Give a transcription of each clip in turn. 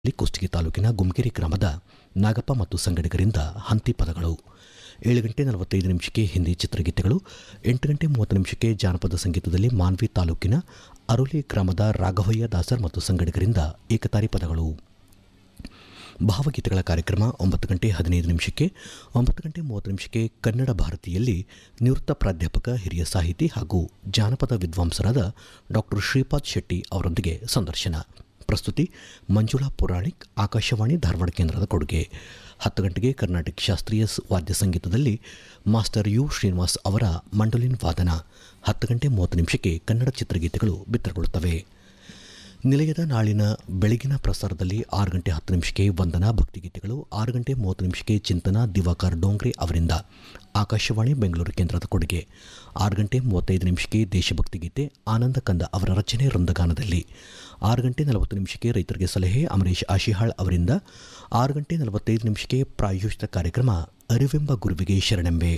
ಲಿ ಕುಷ್ಟಗಿ ತಾಲೂಕಿನ ಗುಮ್ಗಿರಿ ಗ್ರಾಮದ ನಾಗಪ್ಪ ಮತ್ತು ಸಂಗಡಿಗರಿಂದ ಹಂತಿ ಪದಗಳು ಏಳು ಗಂಟೆ ನಲವತ್ತೈದು ನಿಮಿಷಕ್ಕೆ ಹಿಂದಿ ಚಿತ್ರಗೀತೆಗಳು ಎಂಟು ಗಂಟೆ ಮೂವತ್ತು ನಿಮಿಷಕ್ಕೆ ಜಾನಪದ ಸಂಗೀತದಲ್ಲಿ ಮಾನ್ವಿ ತಾಲೂಕಿನ ಅರುಲಿ ಗ್ರಾಮದ ರಾಘವಯ್ಯ ದಾಸರ್ ಮತ್ತು ಸಂಗಡಿಗರಿಂದ ಏಕತಾರಿ ಪದಗಳು ಭಾವಗೀತೆಗಳ ಕಾರ್ಯಕ್ರಮ ಒಂಬತ್ತು ಗಂಟೆ ಹದಿನೈದು ನಿಮಿಷಕ್ಕೆ ಒಂಬತ್ತು ಗಂಟೆ ಮೂವತ್ತು ನಿಮಿಷಕ್ಕೆ ಕನ್ನಡ ಭಾರತಿಯಲ್ಲಿ ನಿವೃತ್ತ ಪ್ರಾಧ್ಯಾಪಕ ಹಿರಿಯ ಸಾಹಿತಿ ಹಾಗೂ ಜಾನಪದ ವಿದ್ವಾಂಸರಾದ ಡಾಕ್ಟರ್ ಶ್ರೀಪಾದ್ ಶೆಟ್ಟಿ ಅವರೊಂದಿಗೆ ಸಂದರ್ಶನ ಪ್ರಸ್ತುತಿ ಮಂಜುಳಾ ಪುರಾಣಿಕ್ ಆಕಾಶವಾಣಿ ಧಾರವಾಡ ಕೇಂದ್ರದ ಕೊಡುಗೆ ಹತ್ತು ಗಂಟೆಗೆ ಕರ್ನಾಟಕ ಶಾಸ್ತ್ರೀಯ ಸ್- ವಾದ್ಯ ಸಂಗೀತದಲ್ಲಿ ಮಾಸ್ಟರ್ ಯು ಶ್ರೀನಿವಾಸ್ ಅವರ ಮಂಡಲಿನ್ ವಾದನ ಹತ್ತು ಗಂಟೆ ಮೂವತ್ತು ನಿಮಿಷಕ್ಕೆ ಕನ್ನಡ ಚಿತ್ರಗೀತೆಗಳು ಬಿತ್ತರಗೊಳ್ಳುತ್ತವೆ ನಿಲಯದ ನಾಳಿನ ಬೆಳಗಿನ ಪ್ರಸಾರದಲ್ಲಿ ಆರು ಗಂಟೆ ಹತ್ತು ನಿಮಿಷಕ್ಕೆ ವಂದನಾ ಭಕ್ತಿಗೀತೆಗಳು ಆರು ಗಂಟೆ ಮೂವತ್ತು ನಿಮಿಷಕ್ಕೆ ಚಿಂತನ ದಿವಾಕರ್ ಡೋಂಗ್ರೆ ಅವರಿಂದ ಆಕಾಶವಾಣಿ ಬೆಂಗಳೂರು ಕೇಂದ್ರದ ಕೊಡುಗೆ ಆರು ಗಂಟೆ ಮೂವತ್ತೈದು ನಿಮಿಷಕ್ಕೆ ದೇಶಭಕ್ತಿ ಗೀತೆ ಆನಂದ ಕಂದ ಅವರ ರಚನೆ ವೃಂದಗಾನದಲ್ಲಿ ಆರು ಗಂಟೆ ನಲವತ್ತು ನಿಮಿಷಕ್ಕೆ ರೈತರಿಗೆ ಸಲಹೆ ಅಮರೇಶ್ ಆಶಿಹಾಳ್ ಅವರಿಂದ ಆರು ಗಂಟೆ ನಲವತ್ತೈದು ನಿಮಿಷಕ್ಕೆ ಪ್ರಾಯೋಜಿತ ಕಾರ್ಯಕ್ರಮ ಅರಿವೆಂಬ ಗುರುವಿಗೆ ಶರಣೆಂಬೆ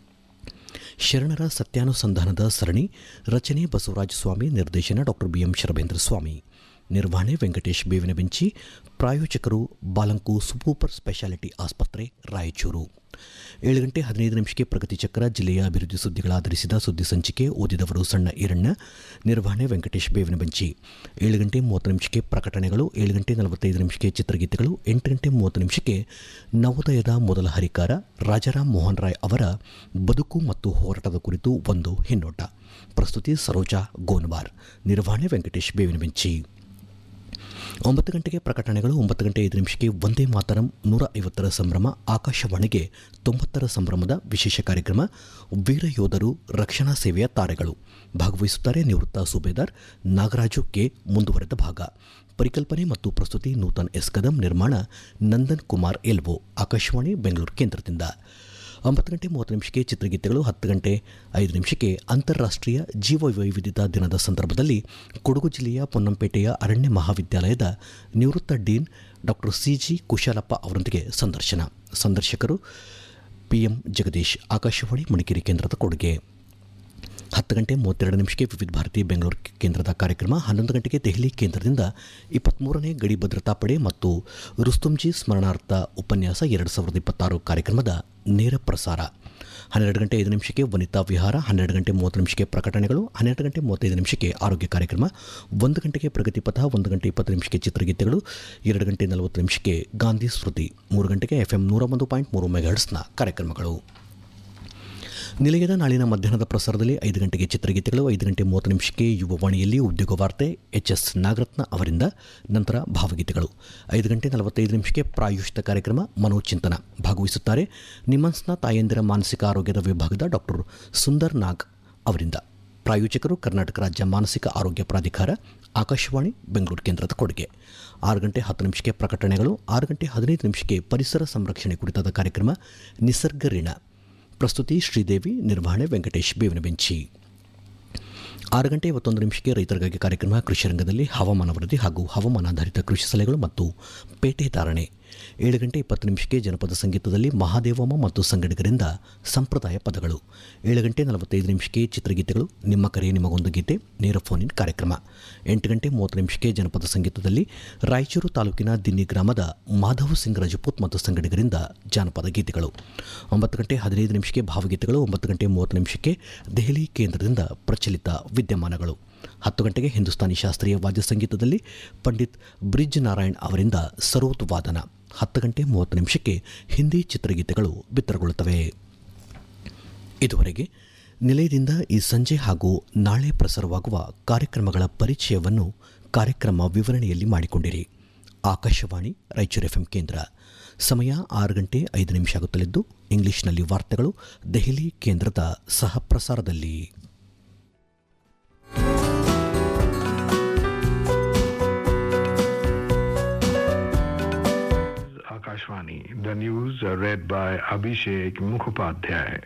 ಶರಣರ ಸತ್ಯಾನುಸಂಧಾನದ ಸರಣಿ ರಚನೆ ಬಸವರಾಜ ಸ್ವಾಮಿ ನಿರ್ದೇಶನ ಡಾಕ್ಟರ್ ಬಿಎಂ ಶರಬೇಂದ್ರ ಸ್ವಾಮಿ ನಿರ್ವಹಣೆ ವೆಂಕಟೇಶ್ ಬೇವಿನ ಬೆಂಚಿ ಪ್ರಾಯೋಜಕರು ಬಾಲಂಕು ಸೂಪರ್ ಸ್ಪೆಷಾಲಿಟಿ ಆಸ್ಪತ್ರೆ ರಾಯಚೂರು ಏಳು ಗಂಟೆ ಹದಿನೈದು ನಿಮಿಷಕ್ಕೆ ಪ್ರಗತಿ ಚಕ್ರ ಜಿಲ್ಲೆಯ ಅಭಿವೃದ್ಧಿ ಸುದ್ದಿಗಳಾಧರಿಸಿದ ಸುದ್ದಿ ಸಂಚಿಕೆ ಓದಿದವರು ಸಣ್ಣ ಈರಣ್ಣ ನಿರ್ವಹಣೆ ವೆಂಕಟೇಶ್ ಬೇವಿನ ಬೆಂಚಿ ಏಳು ಗಂಟೆ ಮೂವತ್ತು ನಿಮಿಷಕ್ಕೆ ಪ್ರಕಟಣೆಗಳು ಏಳು ಗಂಟೆ ನಲವತ್ತೈದು ನಿಮಿಷಕ್ಕೆ ಚಿತ್ರಗೀತೆಗಳು ಎಂಟು ಗಂಟೆ ಮೂವತ್ತು ನಿಮಿಷಕ್ಕೆ ನವೋದಯದ ಮೊದಲ ಹರಿಕಾರ ರಾಜಾರಾಮ್ ಮೋಹನ್ ರಾಯ್ ಅವರ ಬದುಕು ಮತ್ತು ಹೋರಾಟದ ಕುರಿತು ಒಂದು ಹಿನ್ನೋಟ ಪ್ರಸ್ತುತಿ ಸರೋಜಾ ಗೋನ್ವಾರ್ ನಿರ್ವಹಣೆ ವೆಂಕಟೇಶ್ ಬೇವಿನ ಬೆಂಚಿ ಒಂಬತ್ತು ಗಂಟೆಗೆ ಪ್ರಕಟಣೆಗಳು ಒಂಬತ್ತು ಗಂಟೆ ಐದು ನಿಮಿಷಕ್ಕೆ ಒಂದೇ ಮಾತರಂ ನೂರ ಐವತ್ತರ ಸಂಭ್ರಮ ಆಕಾಶವಾಣಿಗೆ ತೊಂಬತ್ತರ ಸಂಭ್ರಮದ ವಿಶೇಷ ಕಾರ್ಯಕ್ರಮ ವೀರ ಯೋಧರು ರಕ್ಷಣಾ ಸೇವೆಯ ತಾರೆಗಳು ಭಾಗವಹಿಸುತ್ತಾರೆ ನಿವೃತ್ತ ಸುಬೇದಾರ್ ನಾಗರಾಜು ಕೆ ಮುಂದುವರೆದ ಭಾಗ ಪರಿಕಲ್ಪನೆ ಮತ್ತು ಪ್ರಸ್ತುತಿ ನೂತನ್ ಎಸ್ ಕದಂ ನಿರ್ಮಾಣ ನಂದನ್ ಕುಮಾರ್ ಎಲ್ವೋ ಆಕಾಶವಾಣಿ ಬೆಂಗಳೂರು ಕೇಂದ್ರದಿಂದ ಒಂಬತ್ತು ಗಂಟೆ ಮೂವತ್ತು ನಿಮಿಷಕ್ಕೆ ಚಿತ್ರಗೀತೆಗಳು ಹತ್ತು ಗಂಟೆ ಐದು ನಿಮಿಷಕ್ಕೆ ಅಂತಾರಾಷ್ಟ್ರೀಯ ಜೀವ ವೈವಿಧ್ಯತಾ ದಿನದ ಸಂದರ್ಭದಲ್ಲಿ ಕೊಡಗು ಜಿಲ್ಲೆಯ ಪೊನ್ನಂಪೇಟೆಯ ಅರಣ್ಯ ಮಹಾವಿದ್ಯಾಲಯದ ನಿವೃತ್ತ dean doctor C G Kushalappa ಅವರೊಂದಿಗೆ ಸಂದರ್ಶನ ಸಂದರ್ಶಕರು ಪಿ ಎಂ ಜಗದೀಶ್ ಆಕಾಶವಾಣಿ ಮಡಿಕೇರಿ ಕೇಂದ್ರದ ಕೊಡುಗೆ ಹತ್ತು ಗಂಟೆ ಮೂವತ್ತೆರಡು ನಿಮಿಷಕ್ಕೆ ವಿವಿಧ ಭಾರತಿ ಬೆಂಗಳೂರು ಕೇಂದ್ರದ ಕಾರ್ಯಕ್ರಮ ಹನ್ನೊಂದು ಗಂಟೆಗೆ ದೆಹಲಿ ಕೇಂದ್ರದಿಂದ ಇಪ್ಪತ್ತ್ಮೂರನೇ ಗಡಿ ಭದ್ರತಾ ಪಡೆ ಮತ್ತು ರುಸ್ತುಂಜಿ ಸ್ಮರಣಾರ್ಥ ಉಪನ್ಯಾಸ ಎರಡು ಸಾವಿರದ ಇಪ್ಪತ್ತಾರು ಕಾರ್ಯಕ್ರಮದ ನೇರ ಪ್ರಸಾರ ಹನ್ನೆರಡು ಗಂಟೆ ಐದು ನಿಮಿಷಕ್ಕೆ ವನಿತಾ ವಿಹಾರ ಹನ್ನೆರಡು ಗಂಟೆ ಮೂವತ್ತು ನಿಮಿಷಕ್ಕೆ ಪ್ರಕಟಣೆಗಳು ಹನ್ನೆರಡು ಗಂಟೆ ಮೂವತ್ತೈದು ನಿಮಿಷಕ್ಕೆ ಆರೋಗ್ಯ ಕಾರ್ಯಕ್ರಮ ಒಂದು ಗಂಟೆಗೆ ಪ್ರಗತಿ ಪಥ ಒಂದು ಗಂಟೆ ಇಪ್ಪತ್ತು ನಿಮಿಷಕ್ಕೆ ಚಿತ್ರಗೀತೆಗಳು ಎರಡು ಗಂಟೆ ನಲವತ್ತು ನಿಮಿಷಕ್ಕೆ ಗಾಂಧಿ ಸ್ಮೃತಿ ಮೂರು ಗಂಟೆಗೆ ಎಫ್ ಎಂ ನೂರ ಒಂದು ಪಾಯಿಂಟ್ ಮೂರು ಮೆಗಾಹರ್ಟ್ಸ್ನ ಕಾರ್ಯಕ್ರಮಗಳು ನಿಲಯದ ನಾಳಿನ ಮಧ್ಯಾಹ್ನದ ಪ್ರಸಾರದಲ್ಲಿ ಐದು ಗಂಟೆಗೆ ಚಿತ್ರಗೀತೆಗಳು ಐದು ಗಂಟೆ ಮೂವತ್ತು ನಿಮಿಷಕ್ಕೆ ಯುವವಾಣಿಯಲ್ಲಿ ಉದ್ಯೋಗ ವಾರ್ತೆ ಎಚ್ ಎಸ್ ನಾಗರತ್ನ ಅವರಿಂದ ನಂತರ ಭಾವಗೀತೆಗಳು ಐದು ಗಂಟೆ ನಲವತ್ತೈದು ನಿಮಿಷಕ್ಕೆ ಪ್ರಾಯೋಜಿತ ಕಾರ್ಯಕ್ರಮ ಮನೋಚಿಂತನ ಭಾಗವಹಿಸುತ್ತಾರೆ ನಿಮನ್ಸ್ನ ತಾಯಂದಿರ ಮಾನಸಿಕ ಆರೋಗ್ಯದ ವಿಭಾಗದ ಡಾಕ್ಟರ್ ಸುಂದರ್ ನಾಗ್ ಅವರಿಂದ ಪ್ರಾಯೋಜಕರು ಕರ್ನಾಟಕ ರಾಜ್ಯ ಮಾನಸಿಕ ಆರೋಗ್ಯ ಪ್ರಾಧಿಕಾರ ಆಕಾಶವಾಣಿ ಬೆಂಗಳೂರು ಕೇಂದ್ರದ ಕೊಡುಗೆ ಆರು ಗಂಟೆ ಹತ್ತು ನಿಮಿಷಕ್ಕೆ ಪ್ರಕಟಣೆಗಳು ಆರು ಗಂಟೆ ಹದಿನೈದು ನಿಮಿಷಕ್ಕೆ ಪರಿಸರ ಸಂರಕ್ಷಣೆ ಕುರಿತಾದ ಕಾರ್ಯಕ್ರಮ ನಿಸರ್ಗ ಋಣ ಪ್ರಸ್ತುತಿ ಶ್ರೀದೇವಿ ನಿರ್ವಹಣೆ ವೆಂಕಟೇಶ್ ಬೇವಿನ ಬೆಂಚಿ ಆರು ಗಂಟೆ ಇವತ್ತೊಂದು ನಿಮಿಷಕ್ಕೆ ರೈತರಿಗಾಗಿ ಕಾರ್ಯಕ್ರಮ ಕೃಷಿ ರಂಗದಲ್ಲಿ ಹವಾಮಾನ ವರದಿ ಹಾಗೂ ಹವಾಮಾನಾಧಾರಿತ ಕೃಷಿ ಸಲಹೆಗಳು ಮತ್ತು ಪೇಟೆ ಧಾರಣೆ ಏಳು ಗಂಟೆ ಇಪ್ಪತ್ತು ನಿಮಿಷಕ್ಕೆ ಜನಪದ ಸಂಗೀತದಲ್ಲಿ ಮಹಾದೇವಮ್ಮ ಮತ್ತು ಸಂಗಡಿಗರಿಂದ ಸಂಪ್ರದಾಯ ಪದಗಳು ಏಳು ಗಂಟೆ ನಲವತ್ತೈದು ನಿಮಿಷಕ್ಕೆ ಚಿತ್ರಗೀತೆಗಳು ನಿಮ್ಮ ಕರೆ ನಿಮಗೊಂದು ಗೀತೆ ನೇರ ಫೋನ್ ಇನ್ ಕಾರ್ಯಕ್ರಮ ಎಂಟು ಗಂಟೆ ಮೂವತ್ತು ನಿಮಿಷಕ್ಕೆ ಜನಪದ ಸಂಗೀತದಲ್ಲಿ ರಾಯಚೂರು ತಾಲೂಕಿನ ದಿನ್ನಿ ಗ್ರಾಮದ ಮಾಧವ್ ಸಿಂಗ್ ರಜಪೂತ್ ಮತ್ತು ಸಂಗಡಿಗರಿಂದ ಜಾನಪದ ಗೀತೆಗಳು ಒಂಬತ್ತು ಗಂಟೆ ಹದಿನೈದು ನಿಮಿಷಕ್ಕೆ ಭಾವಗೀತೆಗಳು ಒಂಬತ್ತು ಗಂಟೆ ಮೂವತ್ತು ನಿಮಿಷಕ್ಕೆ ದೆಹಲಿ ಕೇಂದ್ರದಿಂದ ಪ್ರಚಲಿತ ವಿದ್ಯಮಾನಗಳು ಹತ್ತು ಗಂಟೆಗೆ ಹಿಂದೂಸ್ತಾನಿ ಶಾಸ್ತ್ರೀಯ ವಾದ್ಯ ಸಂಗೀತದಲ್ಲಿ ಪಂಡಿತ್ ಬ್ರಿಜ್ ನಾರಾಯಣ್ ಅವರಿಂದ ಸರೋತ್ ವಾದನ ಹತ್ತು ಗಂಟೆ ಮೂವತ್ತು ನಿಮಿಷಕ್ಕೆ ಹಿಂದಿ ಚಿತ್ರಗೀತೆಗಳು ಬಿತ್ತರಗೊಳ್ಳುತ್ತವೆ ಇದುವರೆಗೆ ನಿಲಯದಿಂದ ಈ ಸಂಜೆ ಹಾಗೂ ನಾಳೆ ಪ್ರಸಾರವಾಗುವ ಕಾರ್ಯಕ್ರಮಗಳ ಪರಿಚಯವನ್ನು ಕಾರ್ಯಕ್ರಮ ವಿವರಣೆಯಲ್ಲಿ ಮಾಡಿಕೊಂಡಿರಿ ಆಕಾಶವಾಣಿ ರಾಯಚೂರು ಎಫ್ ಕೇಂದ್ರ ಸಮಯ ಆರು ಗಂಟೆ ಐದು ನಿಮಿಷ ಆಗುತ್ತಲಿದ್ದು ಇಂಗ್ಲಿಷ್ನಲ್ಲಿ ವಾರ್ತೆಗಳು ದೆಹಲಿ ಕೇಂದ್ರದ ಸಹ ಪ್ರಸಾರದಲ್ಲಿ Akashvani. The news are read by Abhishek Mukhopadhyay.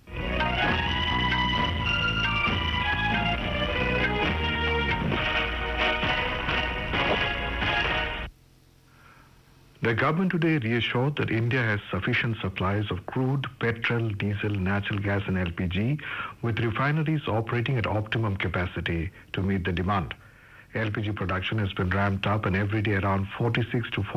The government today reassured that India has sufficient supplies of crude, petrol, diesel, natural gas, and LPG, with refineries operating at optimum capacity to meet the demand. LPG production has been ramped up, and every day around 46 to